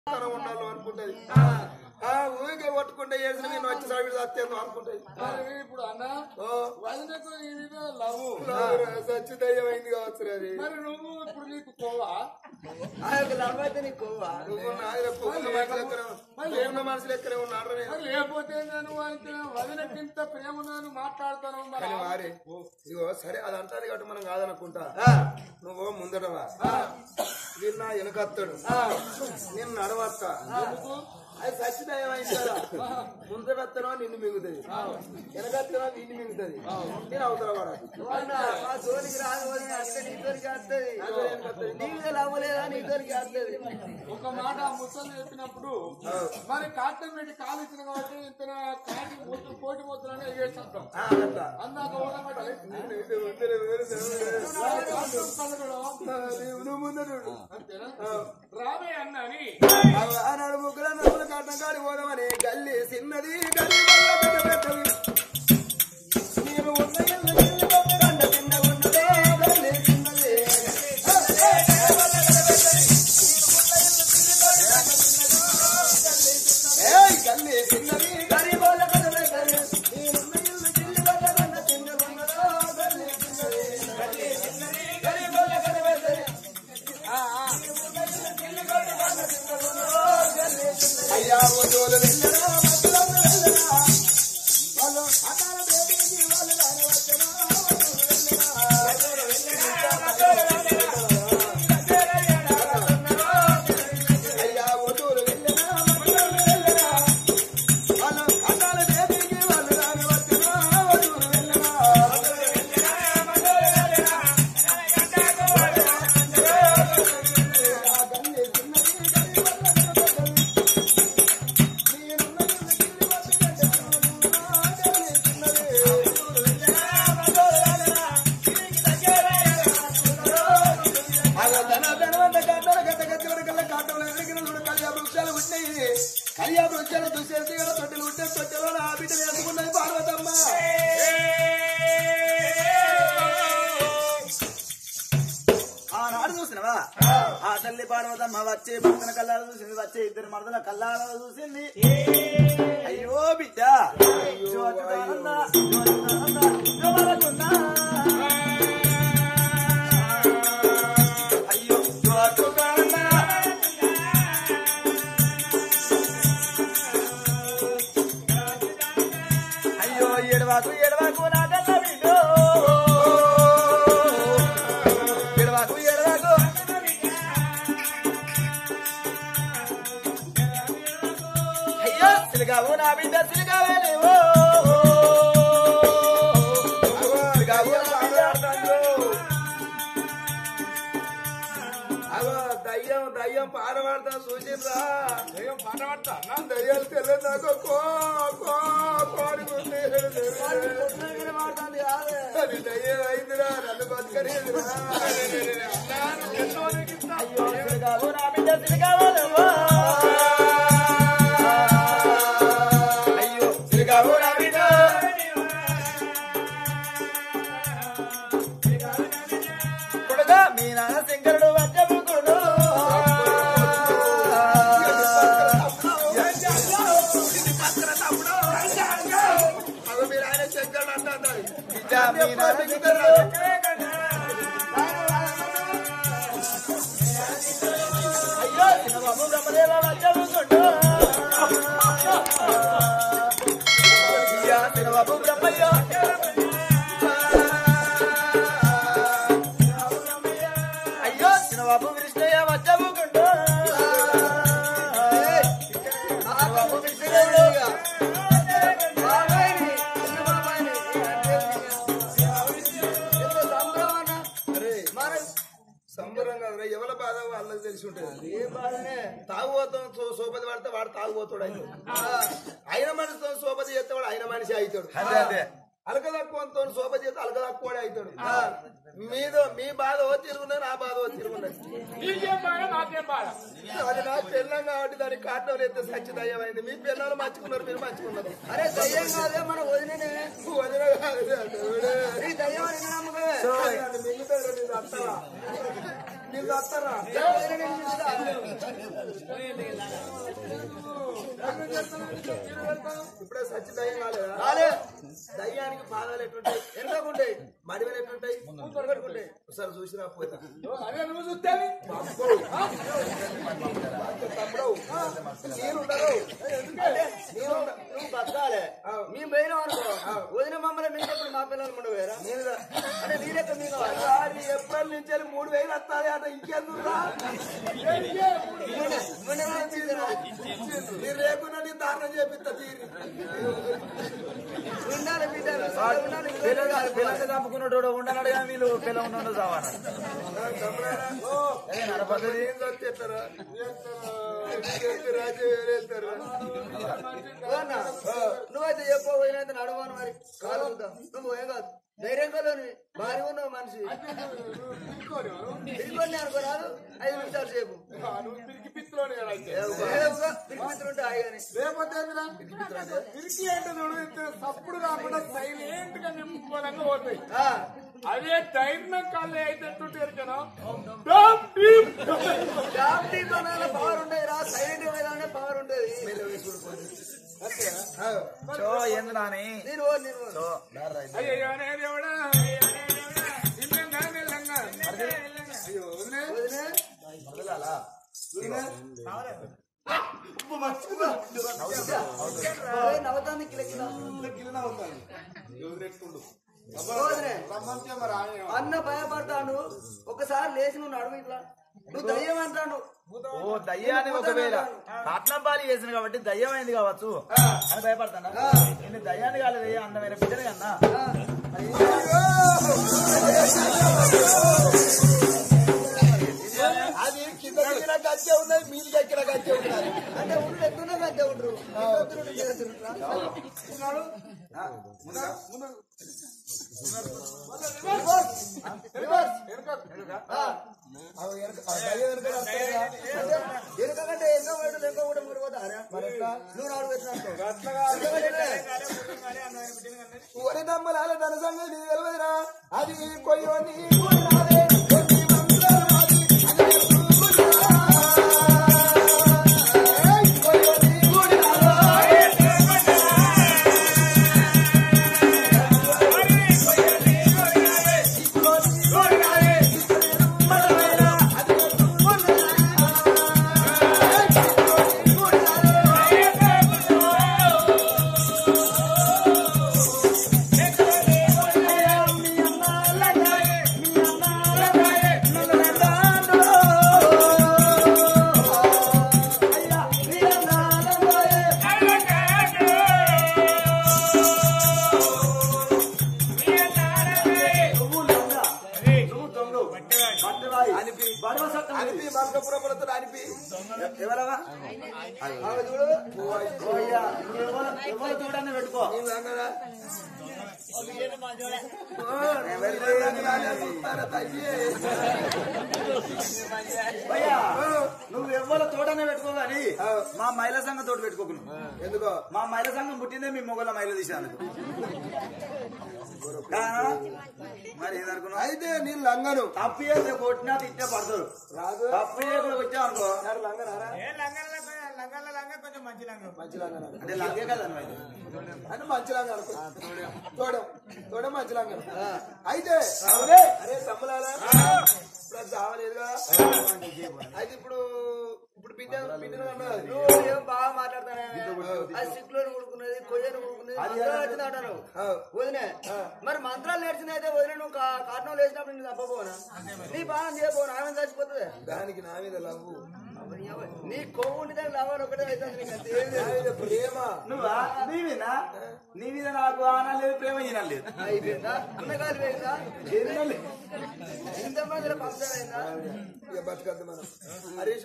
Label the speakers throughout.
Speaker 1: తరం ఉండాలి అనుకుంటది ఆ ఊరికే కొట్టుకుంటే వేసిన నేను వచ్చి సావిడి సత్యం అనుకుంటది
Speaker 2: మరి ఇప్పుడు అన్న
Speaker 1: ఓ
Speaker 2: వదినకు ఈ విధంగా లవ్
Speaker 1: సచ్చిదయ్యం అయింది కావచ్చు అది
Speaker 2: మరి నువ్వు ఇప్పుడు నీకు పోవా
Speaker 3: ఆ యొక్క లవ్ అయితే నీకు కొవ్వా?
Speaker 1: నువ్వు నా దగ్గర పువ్వుల మనిషి లెక్కనే దేవుని మనిషి లెక్కనే ఉన్నాడు నేను
Speaker 2: మరి లేకపోతే నేను అయితే వదినకి ఇంత ప్రేమ నేను మాట్లాడతాను మరి
Speaker 1: కానీ వారే ఇగో సరే అది అంటారు కాబట్టి మనం కాదనుకుంటా నువ్వు ముందటవా వీరు నా వెనకత్తాడు నేను నడవత్తా అది సచ్చిదయం అయింది కదా ముందటత్తనో నిన్ను మిగుతుంది వెనకత్తనో నిన్ను మిగుతుంది నేను అవతల పడాలి
Speaker 3: వదినా, మా జోలికి రాదు వదినా, అట్లా నీ జోలికి వస్తది. నీకు లవ్ లేదా నీ జోలికి వస్తది.
Speaker 2: ఒక మాట ఆ ముసలి చెప్పినప్పుడు మరి కాటం పెట్టి కాలు ఇచ్చిన కాబట్టి ఇంత కాటి ముద్దు కోటి ముద్దులనే ఎగేస్తుంటాం
Speaker 1: ఆ, అట్లా.
Speaker 2: అందాక ఊడబట్టి
Speaker 1: నేను ఇది వద్దులే, వేరే దేవుడు. నువ్వు ముందడు
Speaker 2: అంతేనా రావే అన్నని
Speaker 1: ఆనాడు ముగ్గుల నవ్వుల కాటం కాడి పోదామని గల్లి చిన్నది గల్లి వల్ల పెద్ద పెద్దది నేను ఉన్న ఇల్లు గిల్లి కొద్ది రండ చిన్న ఉన్నదే గల్లి చిన్నది ఏయ్ గల్లి చిన్నది గల్లి వల్ల పెద్ద పెద్దది నేనున్న ఇల్లు గిల్లి కొద్ది రండ చిన్న ఉన్నదో గల్లి చిన్నది గల్లి చిన్నది గల్లి వల్ల పెద్ద పెద్దది అయ్యా ఓటోలు వెళ్ళరా మధ్యలోకి వెళ్ళరా వాళ్ళు అకాల బేబీకి వాళ్ళు రాని వచ్చరా ఓటోలు వెళ్ళరా అయ్యా ఓటోలు వెళ్ళరా మధ్యలోకి వెళ్ళరా వాళ్ళు అకాల బేబీకి వాళ్ళు రాని వచ్చరా ఓటోలు వెళ్ళరా కళ్యాణ వృక్షాలు దుసేసి తొట్టెలు ఉంటే తొట్టెలో నా బిడ్డ వేసుకున్నది పార్వతమ్మ
Speaker 3: ఆనాడు చూసినవా ఆ తల్లి పార్వతమ్మ వచ్చే భక్తుల కళ్ళాలు చూసింది వచ్చే ఇద్దరు మరదల కళ్ళాలు చూసింది అయ్యో బిడ్డ జ్యోతిదానంద, జ్యోతిదానంద, జ్యోతిదానంద. అయ్యో జ్యోతిదానంద. అయ్యో ఎడవాకు ఎడవాకు నా కన్న బిడ్డో ఎడవాకు ఎడవాకు అయ్యో సిలిగావు నా బిడ్డ సిలిగావే లేవో సిలిగావు నా బిడ్డ
Speaker 1: అగో దయ్యం దయ్యం పాడబడతా చూసిండ్రా
Speaker 2: ఏం పాట పడతా అన్న?
Speaker 1: దయ్యాలు తెల్లదాకా కో కో కోడుకుంది అది దయ్యం అయిందిరా నన్ను బతకనేదిరా
Speaker 3: అయ్యో సిలిగావు నా బిడ్డ సిలిగావే లేవో అయ్యో సిలిగావు నా బిడ్డ కొడుగా మీ నాన్న శంకరుడు వచ్చముకుడు
Speaker 1: అగో మీరు ఆయన శంకరుడు అంటారు
Speaker 3: బిడ్డ మీ నాన్న శంకరుడు అయ్యో చిన్నబాబు బ్రహ్మదేవ వచ్చముకుడు అయ్యా చిన్నబాబు బ్రహ్మయ్య అయ్యో చిన్నబాబు కృష్ణయ్య వచ్చముకుంటూ చిన్నబాబు కృష్ణయ్య
Speaker 1: సంబరంగా రా, ఎవరి బాధ వాళ్ళకి తెలిసి ఉంటుంది తాగుబోతాం సో- సోపతి పడితే వాడు తాగుబోతాడు అయితే అయిన మనిషితో సోపతి చేస్తే వాడు అయిన మనిషి అవుతాడు
Speaker 3: అదే అదే
Speaker 1: అలక తక్కువతో సోపతి చేస్తే అలక తక్కువ అవుతాడు మీద మీ బాధ ఓ తిరుగున్నది నా బాధ ఓ తిరుగున్నది
Speaker 2: నీకేం బాధ నాకేం బాధ
Speaker 1: అది నా పెళ్ళం కాబట్టి దానికి కాటం ఎత్తే సచ్చిదయ్యమైంది మీ పిల్లలు మంచుకున్నారు మీరు మంచుకున్నారు
Speaker 3: అరే దయ్యం కాదే మన వదిననే
Speaker 1: వదిన కాదు దేవుడే.
Speaker 3: ఈ దయ్యం అని నమ్మకమే
Speaker 1: అది మిగులుతుంది రా, నీది అత్తవా. నీకు వస్తారా ఇప్పుడే సచ్చి దయ్యం కాలేదా
Speaker 3: రాలే
Speaker 1: దయ్యానికి పాదాలు ఎట్లుంటాయి
Speaker 3: ఎంతకుంటాయి
Speaker 1: మడివలు ఎట్లుంటాయి
Speaker 3: పెట్టుకుంటాయి
Speaker 1: ఒకసారి చూసిరా పోతా
Speaker 2: అదే నువ్వు చూస్తేవి
Speaker 1: తమ్ముడు నేనుండరు నేను
Speaker 3: నువ్వు బతకాలే మేము పోయినాం అనుకో వదిన మమ్మల్ని మేము చెప్పిన మా పిల్లలు ముందు పోయారా
Speaker 1: నేను
Speaker 3: అంటే నీ లెక్క మీకు
Speaker 1: ఒకసారి ఏప్రిల్ నుంచి వెళ్ళి మూడు వేలు వస్తుంది అట ఇంకెందుకు మీరు లేకుండా నేను దారుణం చేపిస్తా తీరి
Speaker 3: ఉండాలి బిడ్డ ఉండాలి
Speaker 4: పిల్లలు చంపుకున్నట్టు ఉండనాడు కానీ వీళ్ళు పిల్ల ఉన్నాడు చావన్నాడు
Speaker 1: నడపద్ధతి ఏం చదివేస్తారా రాజు వెళ్తారు
Speaker 3: అన్న, నువ్వైతే చెప్పు పోయినైతే నడవను మరి కాలు వద్దాం. నువ్వు ఏం కాదు ధైర్యం కలని భారీ ఉన్నావు మనిషి తిరిగి అనుకోరాదు ఐదు నిమిషాలు సేపు
Speaker 2: నువ్వు పిరికి పిత్తులోనే కదా అయితే.
Speaker 3: తిరుగుతుంటే హాయిగానే
Speaker 2: లేకపోతే ఏందిరా? పిరికి అంటే చూడు ఇంత సప్పుడు కాకుండా సైలెంట్ గా నింపుకోలంగా పోతాయి
Speaker 3: ఆ,
Speaker 2: అదే ధైర్యం కాళ్ళు అయితే ఎరికనా
Speaker 3: జాబ్ టీంలో పవర్ ఉండేది రా సైలెంట్ గా పోయినా పవర్ ఉండేది
Speaker 4: చో ఎందు నాని
Speaker 3: నేను ఓ, నేను ఓ.
Speaker 4: చో
Speaker 2: అయ్యో నే దేవుడా నిన్నంగా నిల్లంగా అయ్యో వదిలే.
Speaker 3: వదినే? ఓయ్, నవ్వుతాంది కిల కిల. వదినే,
Speaker 2: ప్రపంచం మరి ఆయన.
Speaker 3: అన్న భయపడతాడు ఒకసారి లేచి నువ్వు నడుము ఇట్లా నువ్వు దయ్యం అంటాడు
Speaker 4: ఓ దయ్యాన్ని ఒకవేళ కట్నం పాలి చేసింది కాబట్టి దయ్యం అయింది కావచ్చు అని భయపడతానా నేను దయ్యాన్ని కాలేదు ఏ అందమైన బిడ్డని కన్నా
Speaker 1: అది కింద దిగిన గచ్చే ఉన్నది మీదికి ఎక్కిన గచ్చే ఉన్నది
Speaker 3: అంటే ఉండు ఎత్తున్నా కంటే ఉండరు ఎత్తున్నా చేస్తుంటారా?
Speaker 1: అవి వెనక- ఆ దయ్యం వెనక వస్తాయి కదా.
Speaker 3: ఎనకకంటే ఎంతో వాడు ఎంతో కూడా మురిపోతారా నువ్వు నాడు
Speaker 1: ఒరి దమ్మలాల ధన సంగతి నీకు తెలియదురా అది కొయ్యో నీ కూడినాదే, కొన్ని మంత్రాలాది, అది కూడినాదా. ఏయ్, కొయ్యో నీ కూడినాదా. ఇదిగో నీ కూడినాదే, ఇతరులు మడవైనా, అది కూడినాదా. ఏయ్, ఇదిగో నీ కూడినాదా.
Speaker 3: అనిపి బడవ సత్తం
Speaker 1: అనిపి మల్కపురపులతో అనిపి
Speaker 4: ఎవరవా
Speaker 3: ఆమె చూడు
Speaker 4: ఓయ్యా, నువ్వు ఎవరు- ఎవరు చూడని పెట్టుకో
Speaker 1: నీవు రంగరా
Speaker 4: భయ్యా నువ్వు ఎవరు తోటనే పెట్టుకో కానీ మా మహిళా సంఘం తోట పెట్టుకోకు నువ్వు.
Speaker 1: ఎందుకో
Speaker 4: మా మహిళా సంఘం పుట్టిందే మీ మొగల మహిళ తీసినందుకు ఆ? మరి ఏదనుకున్నావు
Speaker 1: అయితే నీ లంగను
Speaker 4: తప్పు చేస్తే కొట్టినా తిట్టే పడతారు
Speaker 1: రాదు
Speaker 4: తప్పు చేయకుండా వచ్చావు అనుకో
Speaker 1: లంగనారా
Speaker 2: మంచి లంగం.
Speaker 1: మంచి లంగన
Speaker 4: అంటే లంగే కదా నువ్వు అయితే.
Speaker 1: అంటే మంచి లంగన తోడం తోడం మంచి లంగన అయితే అరే తమ్ములారా ఇప్పుడు అది చావలేదుగా అయితే ఇప్పుడు ఇప్పుడు బిడ్డ బిడ్డలు అన్నారు
Speaker 3: నువ్వు ఏం బాగా మాట్లాడతానే అది సిక్కులో ఊరుకున్నది కొయ్యను ఊరుకున్నది మంత్రాలు వచ్చింది అంటాను వదినే మరి మంత్రాలు నేర్చిన అయితే వదిలే నువ్వు కా- కాటనం లేచినప్పుడు నేను తప్పపోనా నీ బాణం చేయబోను ఆమె చచ్చిపోతుంది
Speaker 1: దానికి నా మీద లవ్వు
Speaker 3: నీ కొవ్వు ఉంటే లవర్ ఒకటే అవుతుంది నీకు అంతే ఏం
Speaker 1: నా
Speaker 3: లేదు.
Speaker 1: మీద ప్రేమ
Speaker 4: నువ్వా నీ మీద నీ మీద నాకు ఆనా లేదు ప్రేమ ఈయన లేదు
Speaker 3: అయిపోయిందా అన్నగారు పోయిందా ఇంతమందిలో పంక్చర్ అయిందా
Speaker 1: ఇక బతకద్దు మనం హరీష్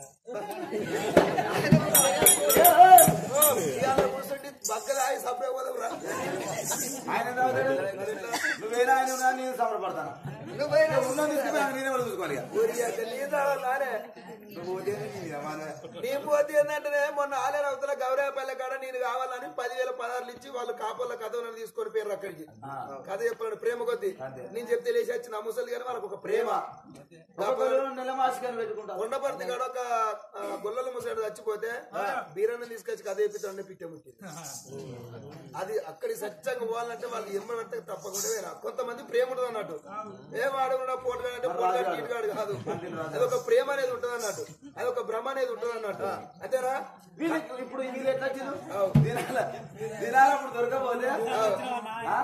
Speaker 1: ఇవాళ కూర్చుంటే బక్కలు ఆగి సపరే పోదాం రా
Speaker 4: ఆయన ఎంత అవుతాడు? నువ్వేనా ఆయన ఉన్నా నేను సమరపడతాను
Speaker 3: నువ్వు పోయినా
Speaker 4: ఉన్న తీసుకుపోయి నేనే వాళ్ళు చూసుకోవాలి ఇక.
Speaker 1: ఊరి అంటే నీ తాళాలే నీ పోతే ఏంటంటే మొన్న ఆలేరు అవతల గౌరవపల్లె కాడ నేను కావాలని పదివేల పదార్లు ఇచ్చి వాళ్ళు కాపుల కథలను తీసుకొని పేరు అక్కడికి కథ చెప్పాడు ప్రేమ కొద్ది నేను చెప్తే లేచి వచ్చిన ముసలి కానీ వాళ్ళకి ఒక ప్రేమ
Speaker 3: ఒక్కొక్కరు నెల మాసికని పెట్టుకుంటారు
Speaker 1: కొండపర్తి కాడ ఒక ఆ, గొల్లల ముసలి చచ్చిపోతే బీరన్న తీసుకొచ్చి కథ చెప్పిస్తాడు పిట్ట ముట్టి అది అక్కడి సత్యంగా పోవాలంటే వాళ్ళు ఎమ్మడంటే తప్పకుండా వేరా కొంతమంది ప్రేమ ఉంటుంది అన్నట్టు ఏ వాడు కూడా పోటుగాడు అంటే పోటుగాడు గీటుగాడు కాదు అది ఒక ప్రేమ అనేది ఉంటుంది అన్నట్టు అది ఒక భ్రమ అనేది ఉంటుంది అన్నట్టు అంతేనా
Speaker 3: వీళ్ళకి ఇప్పుడు వీళ్ళు ఎట్లా వచ్చిండు దినాల దినాల అప్పుడు దొరకపోతే ఆ?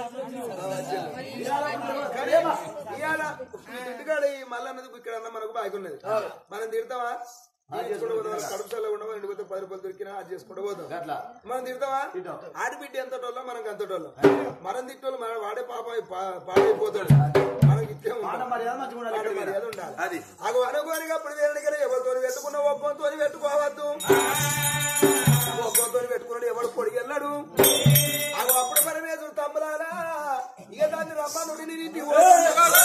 Speaker 3: దినాల అప్పుడు దొరక-
Speaker 1: కానీ ఇవాళ ఇంటికాడ ఈ మల్లన్నది ఇక్కడ అన్న మనకు బాగున్నది మనం తిడతామా చేసుకుంటూ పోతాం కడుపు చల్లగా ఉండవా ఇంటికి పోతే పది రూపాయలు దొరికినా అది చేసుకుంటూ పోతాం
Speaker 3: అట్లా
Speaker 1: మనం తిడతామా ఆడిబిడ్డ ఎంతటోళ్ళం మనకు అంతటోళ్ళం మనం తిట్టోళ్ళు మన వాడే పాప పా- పాడైపోతాడు మనకి ఇట్లే
Speaker 3: మాట
Speaker 1: ఉంటాం
Speaker 3: మర్యాద మంచిగా ఉండాలి
Speaker 1: మాట
Speaker 3: ఇక్కడ
Speaker 1: మర్యాద ఉండాలి.
Speaker 3: అది
Speaker 1: అగో అనుకోని అప్పుడు వేరడిగా ఎవరితో పెట్టుకున్న ఒక్కంతో పెట్టుకోవద్దు ఒక్కంతో పెట్టుకున్నాడు ఎవడు పొడిగి వెళ్ళాడు అగో అప్పుడు పరమేశ్వరు తమ్ములారా ఇక దాన్ని రమ్మనుడి నీ ఇంటికి పోతాడు.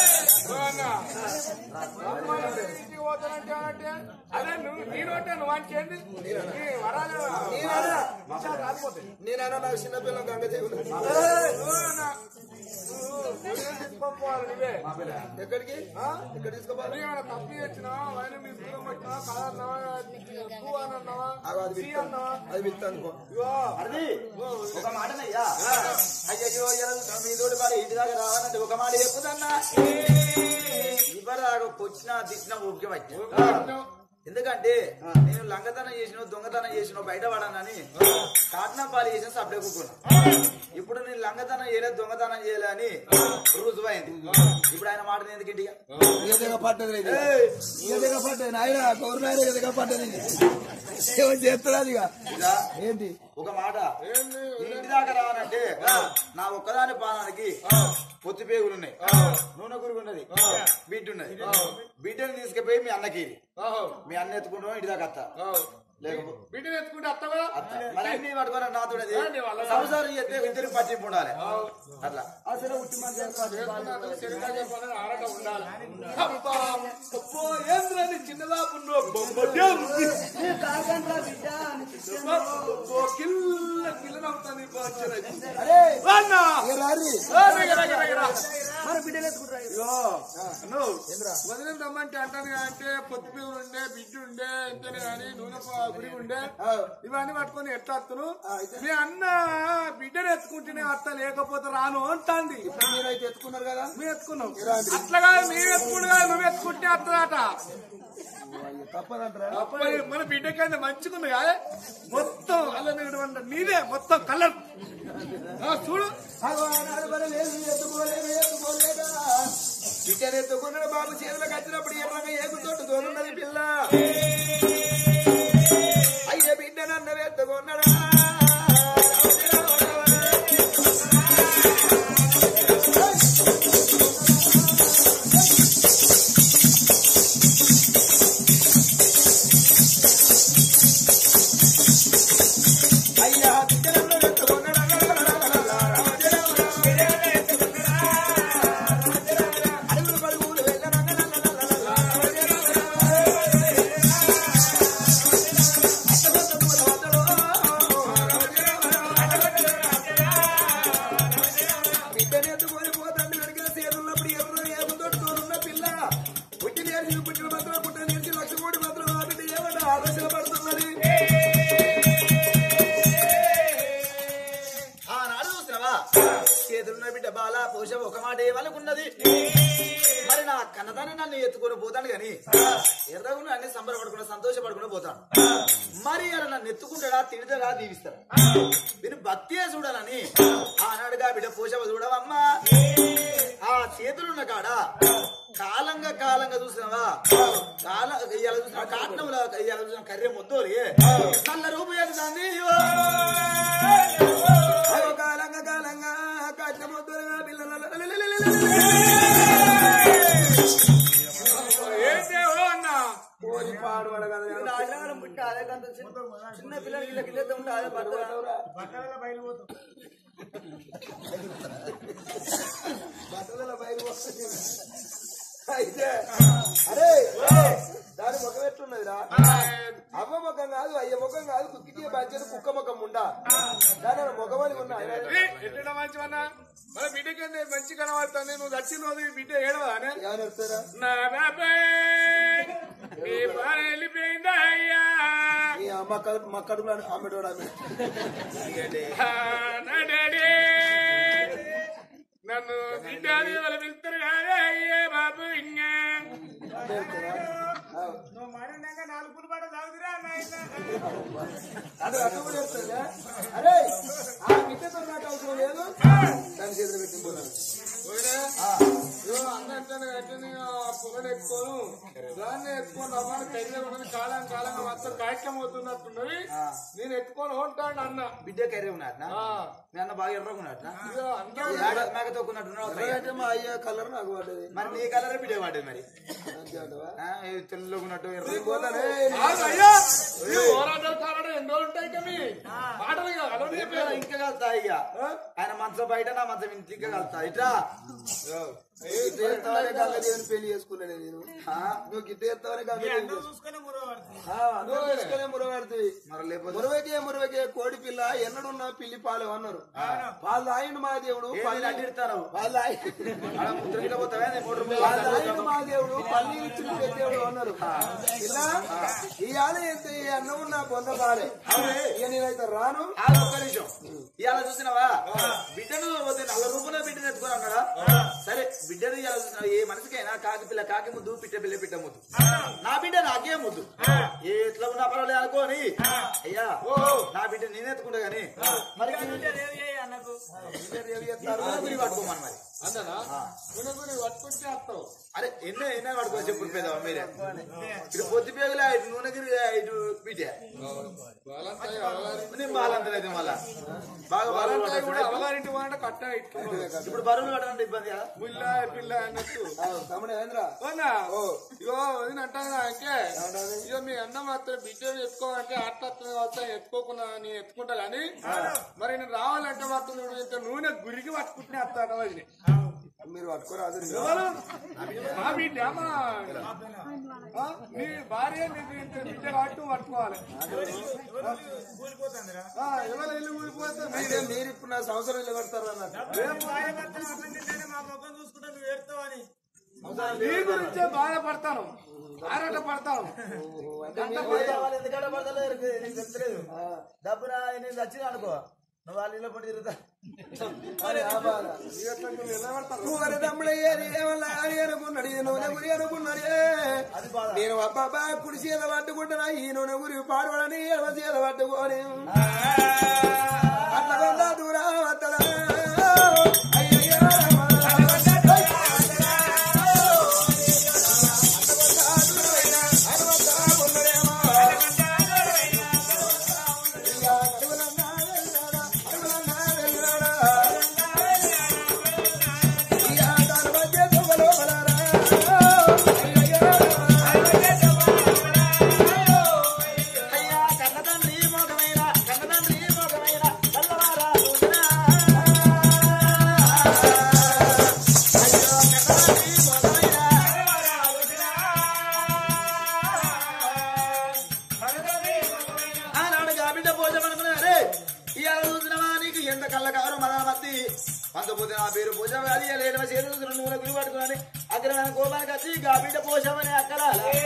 Speaker 2: ఇంటికి పోతానంటే అంటే అదే నువ్వు నేను అంటే నువ్వు అంటేంది నీ వరాలు
Speaker 1: నేనన్నా
Speaker 2: విషయాలు రాలిపోతాయి
Speaker 1: నేనన్నా నాకు చిన్నపిల్లలు గంగ దేవుడు
Speaker 2: నువ్వన్నా, నువ్వు నువ్వే తీసుకోపోవాలి నువ్వే
Speaker 1: ఎక్కడికి ఎక్కడ తీసుకోవాలి
Speaker 2: నీకేమైనా తప్పు చేసినా వైన్ తీసుకుని వచ్చినా కాదన్నావా ఎక్కువ అని అన్నావా
Speaker 1: అగో అది
Speaker 2: సి
Speaker 1: విత్తా
Speaker 2: అన్నావా
Speaker 1: అది విత్తా అనుకో
Speaker 2: ఇగో
Speaker 3: అది ఒక మాటనయ్యా అయ్యో మీతోటి మరి ఇంటి దాకా రావాలంటే ఒక మాట చెప్పుదన్నా ఇవ్వరాగా పొచ్చినా తిట్టినా ఓకే వచ్చా ఎందుకంటే నేను లంగతనం చేసిన దొంగతనం చేసిన బయట పడానని కాటనం పాలు చేసిన సప్లై కూకున్నా ఇప్పుడు నేను లంగతనం చేయలేదు దొంగతనం చేయలే అని రుజువైంది ఇప్పుడు ఆయన మాట ఎందుకు ఇంటిగా
Speaker 1: ఏదైనా పట్టదు ఏదైనా పట్టదు నాయన గౌరవ ఏదైనా పట్టదు ఏమో చేస్తున్నది ఇక
Speaker 3: ఇదా
Speaker 1: ఏంటి
Speaker 3: ఒక మాట ఇంటి దాకా రావాలంటే నా ఒక్కదాని పానానికి పొత్తి పేగులు ఉన్నాయి నూనె గురుగు ఉన్నది బిడ్డ ఉన్నది బిడ్డని తీసుకుపోయి మీ అన్నకి ఇయ్యి. మీ అన్న ఎత్తుకుంటాం ఇంటి దాకా అత్త లేకపోతే
Speaker 2: బిడ్డను ఎత్తుకుంటే అత్తగా
Speaker 3: అత్త మరి అన్ని పట్టుకొని నాతో
Speaker 2: ఏంటి వాళ్ళ?
Speaker 3: సంసారం చేస్తే ఇద్దరికి పట్టింపు ఉండాలి అట్లా అసలు ఉట్టి మంది
Speaker 2: చేసుకున్నాక శరీరం చెప్పాలని ఆరాట ఉండాలి అబ్బా, అబ్బో, ఏంద్రని చిన్నదాపుల్లో బొమ్మడ్యం. అబ్బో, కిల్ల కిల్ల నవ్వుతాను ఈ బాధ్యత.
Speaker 1: అరే
Speaker 2: అన్నా!
Speaker 1: ఇక రారి
Speaker 2: ఆ, దగ్గర, దగ్గర, దగ్గర.
Speaker 1: మన బిడ్డలు ఎత్తుకుంటారు
Speaker 2: ఇగో, అన్ను, వదిలిన రమ్మంటే అంటాను అంటే పొత్తి పేరు ఉండే బిడ్డ ఉండే ఇంతనే కానీ నూనె ప- గురి ఉండే ఇవన్నీ పట్టుకొని ఎట్లా అత్తను మీ అన్న బిడ్డను ఎత్తుకుంటేనే అత్త లేకపోతే రాను అంటాంది
Speaker 1: మీరైతే ఎత్తుకున్నారు కదా
Speaker 2: మేము ఎత్తుకున్నాం అట్లాగా మేము ఎత్తుకుంటే నువ్వు ఎత్తుకుంటే అత్తదాట
Speaker 1: తప్పదంటారా
Speaker 2: అప్పుడు మన బిడ్డకైనా మంచిగుంది కదా మొత్తం అల్ల నీదే మొత్తం కలర్ ఆ, చూడు
Speaker 1: అగో ఆనాడు మరి లేదు ఎత్తుకోలేదు ఎత్తుకోలేదా చికెన్ ఎత్తుకున్నాడు బాబు చేతులకు వచ్చినప్పుడు ఎర్రగా ఏగుతోటి దోరున్నది పిల్ల అయ్య బిడ్డ నన్ను ఎత్తుకున్నాడా అయ్యా బిడ్డ నన్ను ఎత్తుకున్నాడా అడుగులు పడుగులు బిడ్డని ఎత్తుకొని పోతాను వెనక చేతున్నప్పుడు ఎవరు ఏముందో తోరున్న పిల్ల పుట్టి నేర్చి పుట్టిన మాత్రం పుట్టిన నేర్చి లక్ష కోటి మాత్రం ఆ బిడ్డ ఏమంటే ఆలోచన పడుతున్నది
Speaker 3: ఆనాడు చూసినవా చేతులున్న బిడ్డ బాల పోష ఒక మాట ఏమనుకున్నది మరి నా కన్నదాన్ని నన్ను ఎత్తుకొని పోతాను గాని ఎర్రగున్న అన్ని సంబరపడుకుని సంతోషపడుకుని పోతాను మరి అలా నన్ను ఎత్తుకుంటాడా తిడతాడా దీవిస్తాడా దీని భక్తియే చూడాలని ఆనాడుగా బిడ్డ పోషవ చూడవమ్మా ఆ చేతులున్న కాడ కాలంగా కాలంగా చూసినవా కాల ఇవాళ చూసిన కాటనంలో ఇవాళ చూసిన కర్రె మొద్దోలి నల్ల రూపాయలు దాన్ని
Speaker 1: అదో కాలంగా కాలంగా కట్టముద్దులుగా పిల్లల
Speaker 2: ఏంటే ఓ అన్న
Speaker 1: కోరి పాడు పడగల
Speaker 3: చిన్న పిల్లలకి ఇలా గిల్లెత్త ఉంటే అదే పడతారా?
Speaker 1: బట్టల బయలు వస్తుంది అయితే అరే దాని ముఖం ఎట్లున్నదిరా అవ్వ ముఖం కాదు అయ్య ముఖం కాదు కుక్కికి పంచేది కుక్క ముఖం ఉండా దాని ముఖం అని ఉన్నా
Speaker 2: ఎట్లా మంచివన్నా మన బిడ్డకి నేను మంచి కనబడుతుంది నువ్వు వచ్చిన రోజు ఈ బిడ్డ ఏడవా అనే
Speaker 1: ఎవరు వస్తారా
Speaker 2: నా బాబాయ్ నీ భార్య వెళ్ళిపోయిందా అయ్యా
Speaker 1: ఈ అమ్మ కడుపు మా కడుపులో అమ్మటోడు ఆమె
Speaker 2: ఆ, నా డాడీ నన్ను బిడ్డ అని వాళ్ళు పిలుస్తారు కానీ అయ్యే బాబు ఇంకా నువ్వు మరణంగా నాలుగు పులు పడ తాగుతురా నాయన
Speaker 1: అది అటు కూడా చెప్తారా అరే ఆ బిడ్డతో నాకు అవసరం లేదు దాని చేతులు పెట్టి పోతాను
Speaker 2: పొగడు ఎక్కువను దాన్ని ఎత్తుకొని రమ్మని కైలో ఉన్నది కాలం కాలంగా మొత్తం కాయకం అవుతున్నట్టున్నది నేను ఎత్తుకొని ఉంటాను అన్న
Speaker 4: బిడ్డ కర్రీ ఉన్నట్నా
Speaker 2: ఆ,
Speaker 4: మీ అన్న బాగా ఎర్రగా ఉన్నట్నా
Speaker 2: ఇదిగో అందరూ
Speaker 4: మేక తొక్కున్నట్టున్నావు
Speaker 1: అంటే మా అయ్య కలర్ నాకు పడ్డది
Speaker 4: మరి నీ కలర్ బిడ్డ పడ్డది మరి
Speaker 1: అంతే అంటవా
Speaker 4: ఆ, ఏ తెల్లగా ఉన్నట్టు ఎర్ర
Speaker 1: పోతానే
Speaker 2: ఆగు అయ్యా ఈ పోరాటాలు కారడం ఎన్ని రోజులు ఉంటాయి కవి మాటలు కాదు, అలవాటు
Speaker 4: ఇంకా
Speaker 2: చెప్పారు.
Speaker 4: ఇంకా కలుతా ఇక ఆయన మంచం బయట నా మంచం ఇంటి ఇంకా కలుతా ఇట్లా
Speaker 1: గిట్ట ఎత్తావనే గంగదేవిని పెళ్లి చేసుకున్నాను నేను నువ్వు గిట్ట ఎత్తావనే గంగదేవిని చేసుకున్నాను నువ్వు తీసుకునే మురవాడుతుంది
Speaker 4: మరి లేకపోతే
Speaker 1: మురవకే మురవకే కోడి పిల్ల ఎన్నడున్నా పిల్లి పాలు అన్నారు పాలు తాగిండు మా దేవుడు
Speaker 4: ఏ
Speaker 1: పల్లి
Speaker 4: వీళ్ళు అడ్డిడతారు
Speaker 1: పాలు తాగి
Speaker 4: ఆడ ముద్ర గిట్ల పోతావా నేను మూడు రూపాయలు
Speaker 1: పాలు
Speaker 4: ఇస్తాను.
Speaker 1: తాగిండు మా దేవుడు పల్లి ఇచ్చిన దేవుడు అన్నారు ఇలా ఇవాళ ఎంత ఈ అన్నం ఉన్న పొంద పాలే ఇక నేనైతే రాను
Speaker 4: ఆ ఒక్క నిమిషం ఇవాళ చూసినావా బిడ్డను పోతే నల్ల రూపాయల బిడ్డను ఎత్తుకొని అన్నాడా సరే బిడ్డను ఇవాళ చూసినావా ఏ మనిషికైనా కాకి పిల్ల కాకి ముద్దు పిట్ట పిల్ల పిట్ట ముద్దు నా బిడ్డ నాకే ముద్దు ఏ ఎట్లా ఉన్నా పర్వాలేదు అనుకోని అయ్యా నా బిడ్డ నేను ఎత్తుకుంటా గాని మరి గురి పట్టుకోమని మరి
Speaker 2: అందనా గుణగురి పట్టుకుంటే వస్తావు
Speaker 4: అరే ఎన్నో ఎన్నో పట్టుకో చెప్పు పెద్దవా మీరే ఇటు పొద్దు పేగులే ఇటు నూనెగిరి ఇటు బిడ్డ
Speaker 2: వాళ్ళంతా అవగారి-
Speaker 4: నేను బాలంతనైతే మళ్ళా బాగా బరువులు
Speaker 2: వాళ్ళంతా కూడా
Speaker 4: పట్టకుండా
Speaker 2: అవగారింటి మాట కట్ట ఇట్లా
Speaker 4: ఇప్పుడు బరువులు పట్టడం ఇబ్బంది కదా
Speaker 2: ముల్ల పిల్ల అన్నట్టు
Speaker 1: తమ్ముడు ఏంద్రా
Speaker 2: అవునా ఇగో వదిన అంటాను అంటే ఇగో మీ అన్న మాత్రం బిడ్డను ఎత్తుకోవాలంటే అట్లా వస్తా ఎత్తుకోకుండా నేను ఎత్తుకుంటా గానీ మరి నేను రావాలంటే మాత్రం నువ్వు ఇంత నూనె గురికి పట్టుకుంటే వస్తాను వదిన
Speaker 1: మీరు పట్టుకోరాదు
Speaker 2: ఎవరు? మా బిడ్డ మా ఆ? నీ భార్య నీకు ఇంత బిడ్డ కాబట్టి నువ్వు పట్టుకోవాలి ఆ, ఎవరు వెళ్ళి ఊరిపోతే
Speaker 1: అయితే మీరు ఇప్పుడు నా సంవత్సరం నిలబెడతారు అన్నట్టు
Speaker 2: నీ గురించే బాధపడతాను ఆరాట పడతాను
Speaker 1: అంటే
Speaker 4: అంత పోతే వాళ్ళు ఎందుకంటే పడతలేరు నీకు తెలుస్తలేదు డబ్బు రా నేను చచ్చిన అనుకో నువ్వు వాళ్ళ ఇల్లు పడి తిరుగుతా
Speaker 1: మరి ఆ బాధ.
Speaker 2: ఇట్లా నువ్వు నిలబడతాను
Speaker 1: నువ్వు తమ్ముడయ్యే ఏమన్నా అని అనుకున్నాడు ఈ నూనె గురి అనుకున్నాడే
Speaker 4: అది బాధ
Speaker 1: నేను అబ్బాబా కుడి చీల పట్టుకుంటున్నా ఈ నూనె గురి పాడవడని ఎడమ చీల పట్టుకోని అట్లా వెళ్ళ దూరా వద్దడా. అయ్యయ్యో
Speaker 4: అయ్యా కన్నతండ్రి మోగమైన కన్నతండ్రి మోగమైన కల్లవారా రోజునా. అయ్యో కన్నతండ్రి మోగమైన కల్లవారా రోజునా. ఆనాడు గాబిడ్డ పోజమనుకున్నారే ఇవాళ చూసినవా నీకు ఎంత కళ్ళకారు మదామత్తి పంచపోతే నా పేరు పోషం అది లేడవ చేతులు నూనె గురి పట్టుకుని అగ్రహణ కోపానికి వచ్చి గాబిడ్డ పోషమని అక్కడ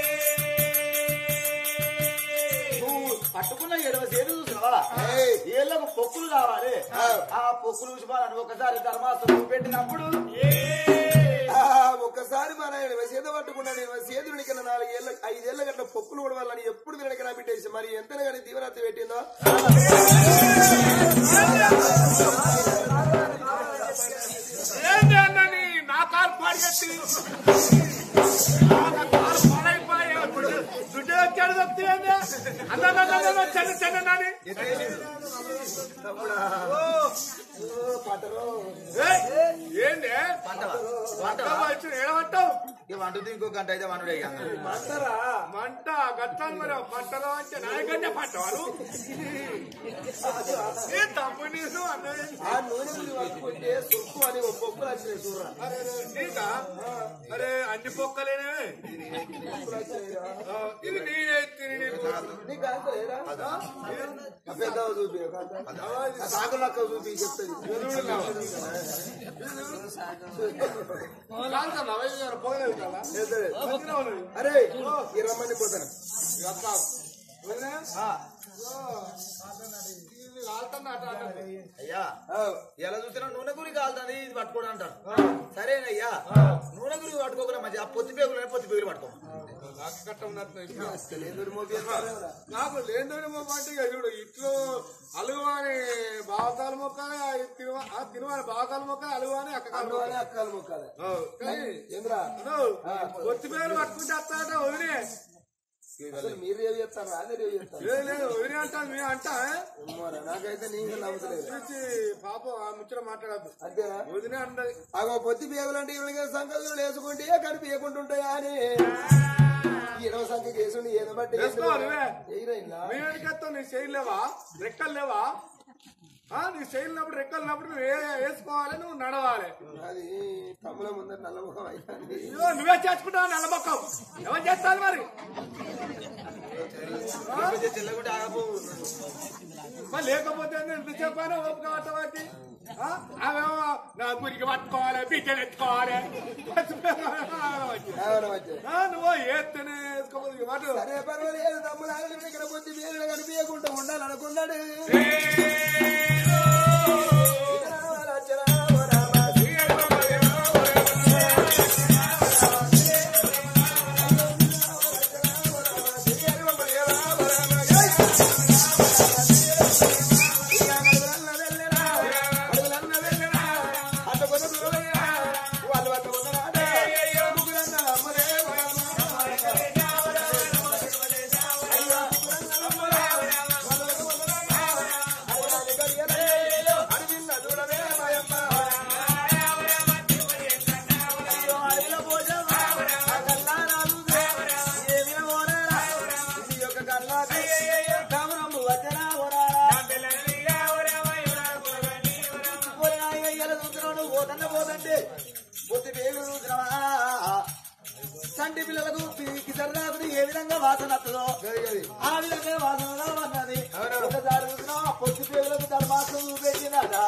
Speaker 4: నువ్వు పట్టుకున్న ఎడవ చేతులు చూసినవా ఏళ్ళకు పొక్కులు కావాలి ఆ పొక్కులు చూసి వాళ్ళని ఒకసారి ధర్మాసనం పెట్టినప్పుడు
Speaker 1: ఆ, ఒక్కసారి మన చేత పట్టుకున్నాడు నేను చేతుడికి కింద నాలుగేళ్ళ ఐదేళ్ల గంట పొక్కులు కూడా వాళ్ళని ఎప్పుడు తినడానికి పెట్టేసి మరి ఎంత కానీ దీవరాత్రి పెట్టిందో
Speaker 2: ఏంటి అన్న నీ నా కారు పాడిగట్టి నా కారు పాడైపోయా దుడ్డు వచ్చాడు తప్పితే అన్న చెన్న చెన్న నాని
Speaker 1: తమ్ముడా, ఓ, పట్టరు
Speaker 2: ఏయ్, ఏంది
Speaker 4: పంటవా
Speaker 2: వంటవా వచ్చి ఏడమంటావు
Speaker 4: ఇక వంటది ఇంకో గంట అయితే వండుడే ఇక.
Speaker 1: పట్టరా
Speaker 2: మంట గట్టాను మరి పంటలో అంటే నాయకంటే పంటవారు ఏ తప్పు నీసు అన్నది
Speaker 1: ఆ నూనె గురి పట్టుకుంటే సుక్కు అని ఒక్కొక్కరు వచ్చినాయి చూడరా
Speaker 2: అరే నీకా అరే అన్ని పొక్కలేనే
Speaker 1: ఒక్కొక్కరు వచ్చినాయిరా.
Speaker 2: ఆ, ఇది నేనే తిని నీకు
Speaker 1: నీకు అంత లేదా ఆ పెద్దవ చూపి ఒక అంత. ఆ సాగులక్క చూపి చెప్తుంది
Speaker 2: కాల్చన్నా, వైద్యులు పొగలేదు కదా
Speaker 1: చేస్తుంది.
Speaker 2: మంచిగా ఉన్నది.
Speaker 1: అరే ఈ రమ్మని పోతాను
Speaker 2: ఇక అక్క, వదినా? ఓ, ఇది కాలుతున్నా అట అట.
Speaker 4: అయ్యా ఎలా చూసినా నూనె గురి కాలుతుంది ఇది పట్టుకోడు అంటారు సరేనయ్యా నూనె గురి పట్టుకోకుండా మంచి ఆ పొత్తి పేగులు పొత్తి పేగులు పట్టుకో
Speaker 2: నాకు కట్ట ఉన్నట్టు
Speaker 1: లేదురు మోపేస్తారా?
Speaker 2: నాకు లేని మొక్క ఇక చూడు ఇట్లు అలుగువాని బావకాల మొక్క తిరువా తిరువాని బావకాల మొక్క అలుగువాని అక్క కాలు
Speaker 1: అందువల్ల అక్కలు మొక్కాలి
Speaker 2: కానీ
Speaker 1: ఏంద్రా
Speaker 2: ఒత్తి పేరు పట్టుకుంటే వస్తాట వదిలే
Speaker 1: అసలు మీరు రేవు చేస్తారా అదే రేవు చేస్తారు
Speaker 2: లేదు లేదు వదిలే అంటాను మేము అంటా
Speaker 1: అమ్మోరా, నాకైతే నీకు నవ్వుతలేదు
Speaker 2: చూసి పాపం ఆ ముచ్చట మాట్లాడద్దు
Speaker 1: అంతేనా
Speaker 2: వదిలే అంటది
Speaker 1: అగో పొత్తి పేగులంటే ఇళ్ళకి సంకలు వేసుకుంటే కనిపించకుంటుంటాయా అని ఈ ఇరవై సంఖ్య చేసుండి ఏదో బట్టి
Speaker 2: వేసుకో నువ్వే.
Speaker 1: ఎయిరా ఇలా.
Speaker 2: మేము ఎడికెత్తావు నీ శైలి లేవా రెక్కలు లేవా ఆ, నీ శైలినప్పుడు రెక్కలు ఉన్నప్పుడు నువ్వు ఏ- వేసుకోవాలి నువ్వు నడవాలి
Speaker 1: అది తమ్ముల ముందర నల్లముఖం అయిపోయింది
Speaker 2: ఇదిగో నువ్వే చేసుకుంటావు నల్లబొక్కం ఎవరు చేస్తారు మరి
Speaker 4: చెల్లగుంటే ఆగపో
Speaker 2: మరి లేకపోతే ఎంత చెప్పాను ఓపిక పట్టబట్టి అవేమో నా గురికి పట్టుకోవాలి బిడ్డలు ఎత్తుకోవాలి
Speaker 1: అవును మధ్య
Speaker 2: ఆ, నువ్వు ఏత్తనే వేసుకోవాలి మాట
Speaker 1: సరే పర్వాలేదు తమ్ముల దగ్గర పొత్తి పేగులు కనిపించకుండా ఉండాలనుకున్నాడు
Speaker 3: సంటి పిల్లలకు పీకి సరదాకుని ఏ విధంగా వాసన వస్తుందో ఆ విధంగా వాసన అన్నది ఒకసారి చూసినా పొద్దు పేగులకు ధర్మాసం పెట్టినదా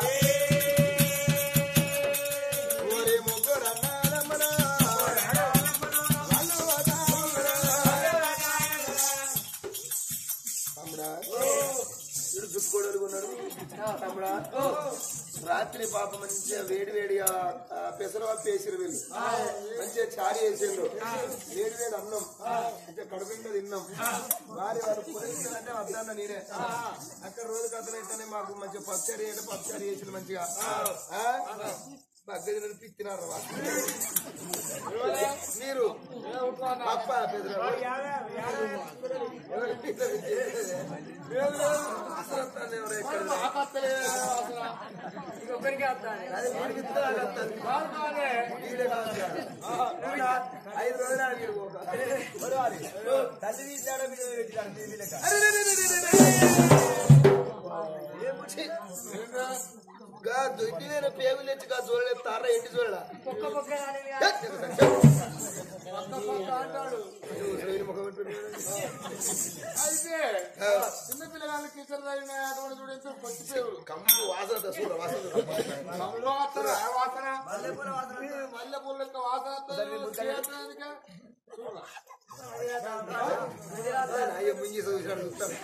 Speaker 1: తమ్ముడా వీడు దుక్కుకోడలు ఉన్నాడు తమ్ముడా రాత్రి పాప మంచిగా వేడి వేడిగా ఆ, పెసరపప్పు వేసిరు వీళ్ళు మంచిగా చారి వేసిండ్రు వేడి వేడి అన్నం మంచిగా కడుపుండా తిన్నాం వారి వారు పురేస్తారంటే వద్దన్న నేనే అక్కడ రోజు కథలు అయితేనే మాకు మంచిగా పచ్చడి అంటే పచ్చడి వేసిండు మంచిగా బగ్గది పిత్తినారు మీరు పప్ప పెద్దరా ఐదు రోజులు
Speaker 3: తల్లి తీసాడో మీరు పెట్టినాడు టీవీ లెక్క
Speaker 1: దొడ్డిన పేగులు ఎత్తి కా చూడలేదు తార ఇంటి చూడడా
Speaker 2: అయితే చిన్న పిల్లగాళ్ళకి ఇతర అటువంటి చూడు ఎంత పొత్తి పేగులు
Speaker 1: కంపు వాసన చూడ వాసన
Speaker 2: కమలో వస్తారు ఆ వాసన మల్లె పూల యొక్క వాసన వస్తుంది. చేయటానికే చూడు.
Speaker 1: అయ్యో ముంగి చూసాడు చూస్తాను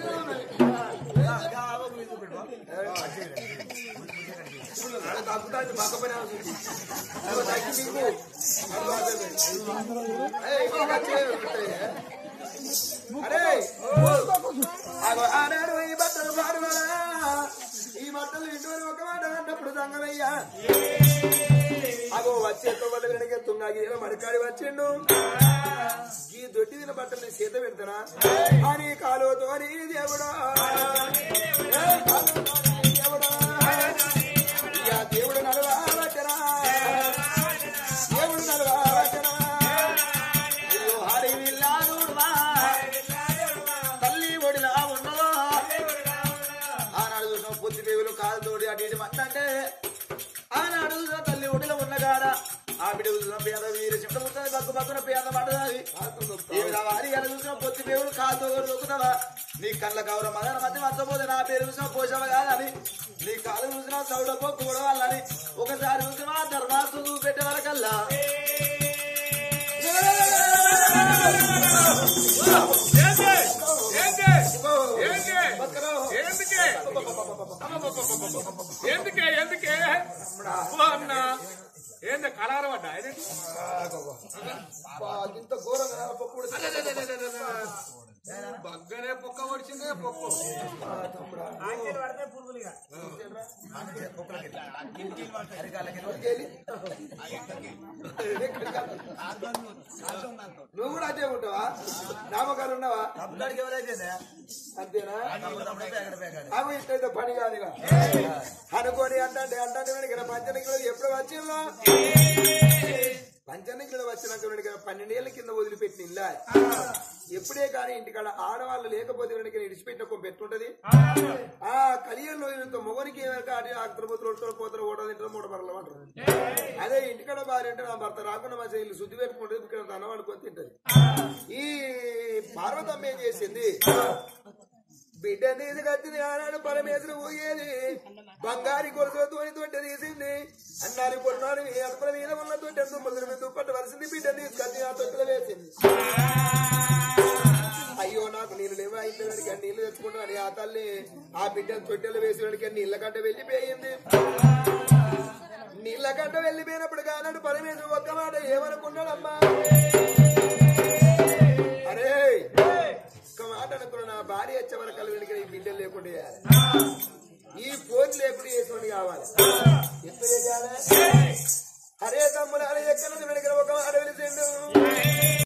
Speaker 1: తగ్గుతాండి పక్క పని తగ్గి నీకు ఏయ్, ఇంకా చేయరు. అరే అగో ఆనాడు ఈ బట్టలు పాడువరా ఈ బట్టలు ఇంటి ఒక మాట అన్నప్పుడు సంగమయ్యా అగో వచ్చే తొవ్వలు వెనక తుంగాగి మడికాడి వచ్చిండు ఈ దొడ్డి తిన బట్టలు చేత పెడతానా అని కాలుతో దేవుడా ఏ కాలుతో దేవుడా. ఇక
Speaker 4: బిడ్డ చూసిన పేద వీర చెట్ల ముత్తని బక్కు బక్కున పేద పడ్డది ఏమి రావాలి ఎలా చూసిన పొత్తి పేరు కాతో దొక్కుతావా నీ కళ్ళ కవర మదన మధ్య మర్చపోతే నా పేరు చూసిన పోషవ కాదని నీ కాలు చూసిన చౌడపో కూడవాలని ఒకసారి చూసిన ధర్మాసు పెట్టే వరకల్లా
Speaker 2: ఏంటి? ఏంటి? ఏంటి? ఎందుకే? ఎందుకే ఎందుకే ఓ అన్న ఏంది కలవర పడ్డా ఇది?
Speaker 1: ఇంత ఘోరంగా పప్పుడు
Speaker 2: బగ్గనే పొక్క పడిచిందే పొక్క
Speaker 1: నువ్వు కూడా అదే ఉంటావా నామకాలు ఉన్నావా
Speaker 3: అప్పటికి ఎవరైతే
Speaker 1: అంతేనా
Speaker 3: తమ్ముడు పేకడ పేకాడు
Speaker 1: అవి ఇట్లయితే పని కాదుగా అనుకోని అంటే అంటే ఇక్కడ పంచనికలు ఎప్పుడు వచ్చిందో పంచనికలు వచ్చినాక వీడికి పన్నెండేళ్ల కింద వదిలిపెట్టిన ఇల్లా ఎప్పుడే కానీ ఇంటికాడ ఆడవాళ్ళు లేకపోతే వీడికి ఇడిచిపెట్టిన పెట్టుంటది ఆ కలియల్లో ఇంత మొగనికి కాడి ఆకుతరపోతులు ఒట్టులు పోతలు ఓట తింటారు మూట మరలు అంటారు అదే ఇంటికాడ భార్య అంటే నా భర్త రాకుండా మంచిగా ఇల్లు శుద్ధి పెట్టుకుంటుంది ఇక్కడ అన్నం అనుకొని తింటది ఈ పార్వతమ్మ ఏం చేసింది బిడ్డ నీది కత్తిది ఆనాడు పరమేశ్వరు ఊగేది బంగారి కొరసతో తొట్టె తీసింది అన్నారి కొన్నాడు ఈ అడుపుల మీద ఉన్న తొట్టె దుమ్మల మీద దుప్పట్టు వలసింది బిడ్డ నీది కత్తి ఆ తొట్టెలో వేసింది అయ్యో నాకు నీళ్ళు లేవు అయితే నీళ్లు తెచ్చుకుంటాను ఆ తల్లి ఆ బిడ్డను తొట్టెలో వేసేవాడికి నీళ్ళ గడ్డ వెళ్ళిపోయింది నీళ్ళ గడ్డ వెళ్ళిపోయినప్పుడు కానాడు పరమేశ్వరు ఒక్క మాట ఏమనుకున్నాడమ్మా అరే ఒక్క మాట అనుకున్నా నా భార్య వచ్చే వరకు కలిగి ఈ బిడ్డలు లేకుండా చేయాలి. ఈ ఫోన్ లేకుండా చేసుకొని కావాలి ఎప్పుడు చేయాలి అరే తమ్ముడు అరే ఎక్కడ వెనక ఒక మాట వెలిసిండు